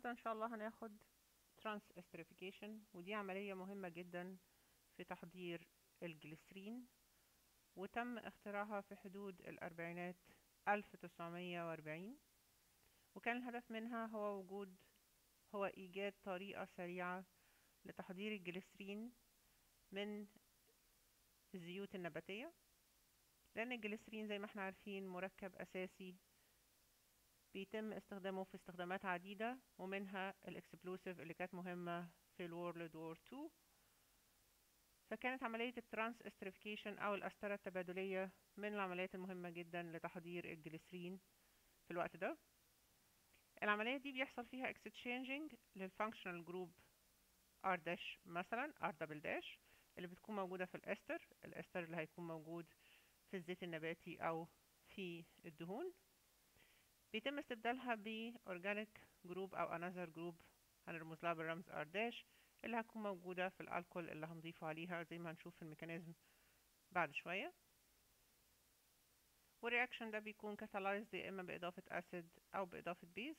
النهاردة إن شاء الله هناخد ترانس استريفيكيشن ودي عملية مهمة جدا في تحضير الجليسرين وتم اختراعها في حدود الأربعينات 1940 وكان الهدف منها هو وجود هو إيجاد طريقة سريعة لتحضير الجليسرين من الزيوت النباتية لأن الجليسرين زي ما احنا عارفين مركب أساسي بيتم استخدامه في استخدامات عديدة ومنها الاكسبلوسيف اللي كانت مهمة في الورلد وور 2 فكانت عملية الترانس استريفيكيشن أو الأسترة التبادلية من العمليات المهمة جدا لتحضير الجليسرين في الوقت ده العملية دي بيحصل فيها اكستشينجينج للفانكشنال جروب R داش مثلا R دبل داش اللي بتكون موجودة في الأستر الأستر اللي هيكون موجود في الزيت النباتي أو في الدهون بيتم استبدالها بأورجانيك جروب أو another جروب هنرمز لها بالرمز R داش اللي هتكون موجودة في الألكول اللي هنضيفه عليها زي ما هنشوف في الميكانيزم بعد شوية والرياكشن ده بيكون كاتالايزد يا إما بإضافة أسيد أو بإضافة بيز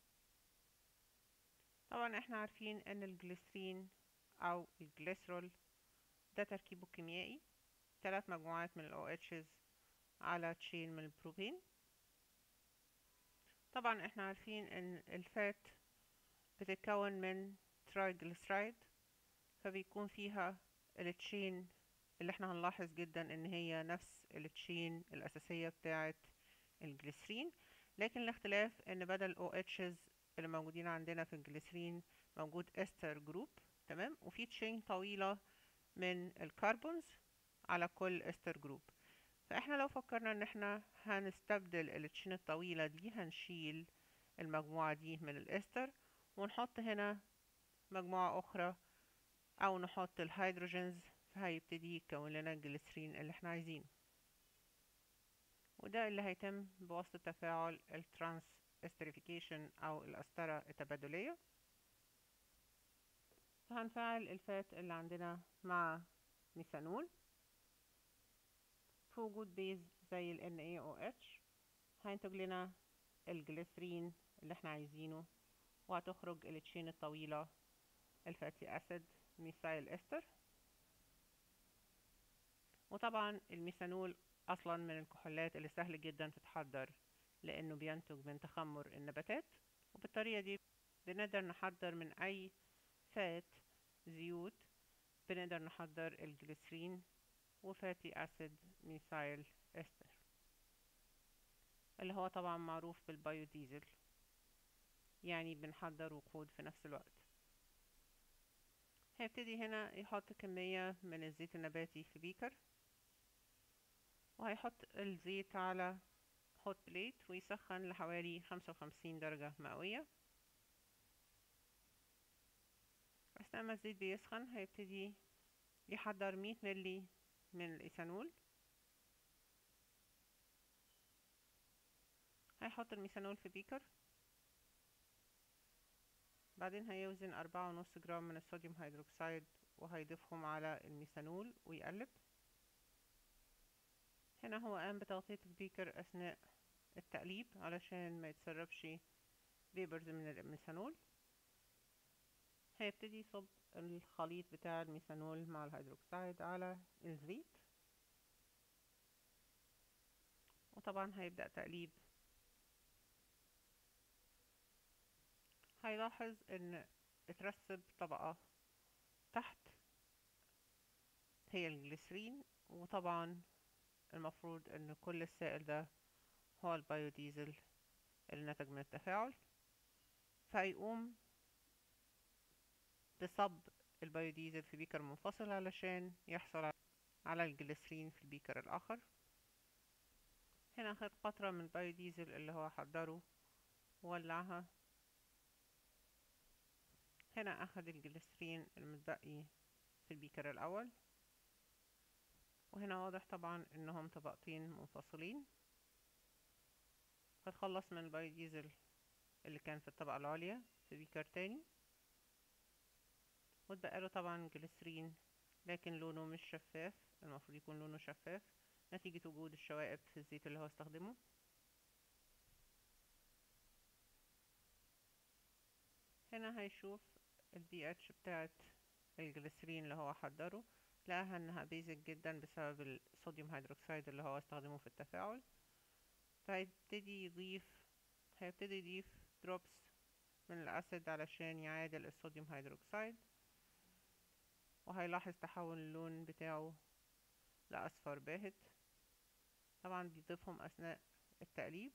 طبعا احنا عارفين ان الجليسرين او الجليسرول ده تركيبه الكيميائي ثلاث مجموعات من ال OHs على تشين من البروبين طبعا احنا عارفين ان الفات بتتكون من ترايجليسرايد فبيكون فيها التشين اللي احنا هنلاحظ جدا ان هي نفس التشين الاساسية بتاعة الجليسرين لكن الاختلاف ان بدل OHs اللي موجودين عندنا في الجليسرين موجود استر جروب تمام وفي تشين طويلة من الكربونز على كل استر جروب فاحنا لو فكرنا ان احنا هنستبدل التشين الطويلة دي هنشيل المجموعة دي من الاستر ونحط هنا مجموعة اخرى او نحط الهيدروجينز فهيبتدي يتكون لنا الجليسرين اللي احنا عايزينه وده اللي هيتم بواسطة تفاعل الترانس استريفيكيشن او الأسترة التبادلية فهنفعل الفات اللي عندنا مع ميثانول في وجود بيز زي ال NaOH هينتج لنا الجليسرين اللي احنا عايزينه وهتخرج التشين الطويلة الفاتي أسيد ميثايل استر وطبعا الميثانول أصلا من الكحولات اللي سهل جدا تتحضر لأنه بينتج من تخمر النباتات وبالطريقة دي بنقدر نحضر من أي فات زيوت بنقدر نحضر الجليسرين وفاتي أسيد ميثايل استر اللي هو طبعا معروف بالبايوديزل يعني بنحضر وقود في نفس الوقت هيبتدي هنا يحط كمية من الزيت النباتي في بيكر وهيحط الزيت على هوت بليت ويسخن لحوالي خمسة وخمسين درجة مئوية أثناء ما الزيت بيسخن هيبتدي يحضر مية ملي من الإيثانول هيحط الميثانول في بيكر بعدين هيوزن أربعة ونص جرام من الصوديوم هيدروكسيد وهيضيفهم على الميثانول ويقلب هنا هو قام بتغطية البيكر أثناء التقليب علشان ما يتسربش فيبرز من الميثانول هيبتدي يصب الخليط بتاع الميثانول مع الهيدروكسيد على الزيت وطبعا هيبدأ تقليب هيلاحظ ان اترسب طبقة تحت هي الجليسرين وطبعا المفروض ان كل السائل ده هو البيوديزل اللي نتج من التفاعل فهيقوم بصب البيوديزل في بيكر منفصل علشان يحصل على الجليسرين في البيكر الآخر هنا أخد قطرة من البيوديزل اللي هو حضره وولعها هنا أخد الجليسرين المتبقي في البيكر الأول وهنا واضح طبعا انهم طبقتين منفصلين هتخلص من البايوديزل اللي كان في الطبقة العليا في بيكر تاني واتبقى له طبعا جليسرين لكن لونه مش شفاف المفروض يكون لونه شفاف نتيجة وجود الشوائب في الزيت اللي هو استخدمه هنا هيشوف البي اتش بتاعت الجليسرين اللي هو حضره لقاها انها بيزك جدا بسبب الصوديوم هيدروكسيد اللي هو استخدمه في التفاعل فهيبتدي يضيف هيبتدي يضيف دروبس من الأسيد علشان يعادل الصوديوم هيدروكسيد وهيلاحظ تحول اللون بتاعه لأصفر باهت طبعا بيضيفهم أثناء التقليب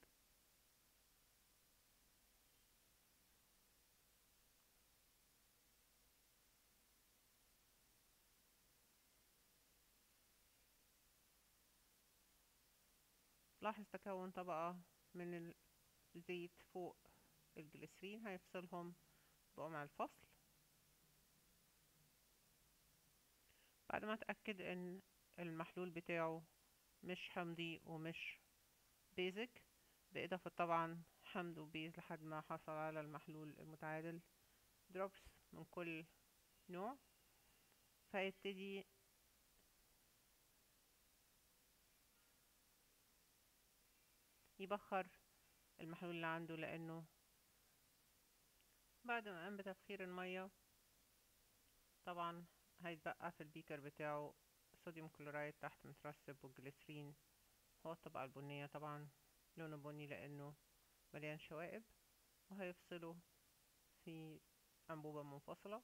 لاحظ تكون طبقة من الزيت فوق الجليسرين هيفصلهم بقمع الفصل بعد ما اتأكد ان المحلول بتاعه مش حمضي ومش بيزك بإضافة طبعا حمض وبيز لحد ما حصل على المحلول المتعادل دروبس من كل نوع فيبتدي يبخر المحلول اللي عنده لانه بعد ما قام بتبخير المية طبعا هيتبقى في البيكر بتاعه صوديوم كلورايد تحت مترسب والجليسرين هو الطبقة البنية طبعا لونه بني لانه مليان شوائب وهيفصله في أنبوبة منفصلة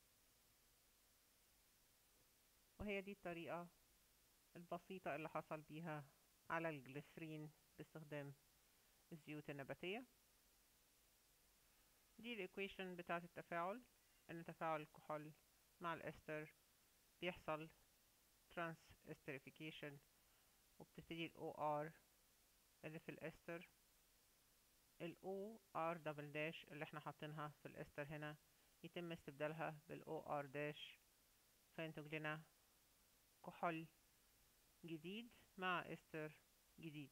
وهي دي الطريقة البسيطة اللي حصل بيها على الجليسرين باستخدام الزيوت النباتية دي الايكويشن بتاعة التفاعل ان تفاعل الكحول مع الاستر بيحصل ترانس استريفيكيشن وبتبتدي ال OR اللي في الاستر ال OR دبل داش اللي احنا حاطينها في الاستر هنا يتم استبدالها بال OR داش فينتج لنا كحول جديد مع استر جديد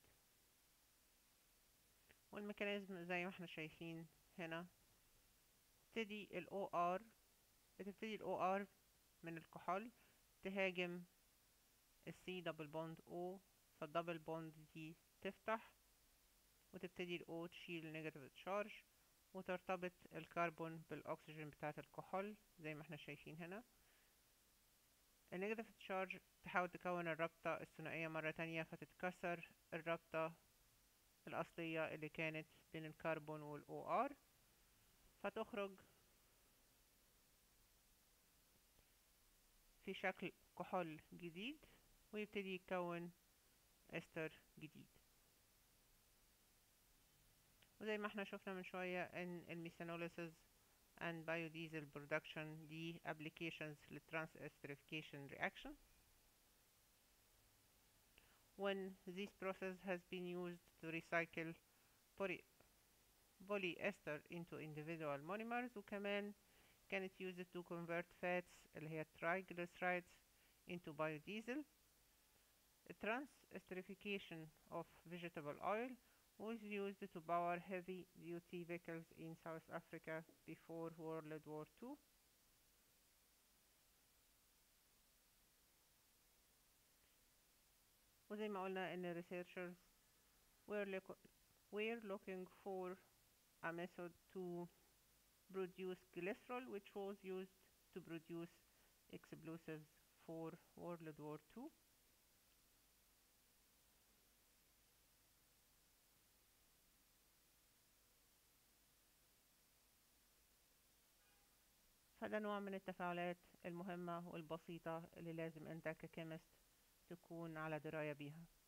والميكانيزم زي ما احنا شايفين هنا تبتدي ال OR بتبتدي ال OR من الكحول تهاجم ال C دبل بوند O فالدبل بوند دي تفتح وتبتدي ال O تشيل نيجاتيف تشارج وترتبط الكربون بالأكسجين بتاعة الكحول زي ما احنا شايفين هنا النيجاتيف تشارج تحاول تكون الرابطة الثنائية مرة تانية فتتكسر الرابطة الأصلية اللي كانت بين الكربون وال OR فتخرج في شكل كحول جديد ويبتدي يتكون استر جديد وزي ما احنا شفنا من شوية ان الميثانوليسيس and biodiesel production دي applications للtrans esterification reaction when this process has been used to recycle poly polyester into individual monomers وكمان كانت used to convert fats اللي هي triglycerides into biodiesel trans esterification of vegetable oil was used to power heavy duty vehicles in South Africa before World War II وزي ما قلنا ان researchers were, look were looking for a method to produce glycerol which was used to produce explosives for World War II فده نوع من التفاعلات المهمة والبسيطة اللي لازم انت ككيمست تكون على دراية بيها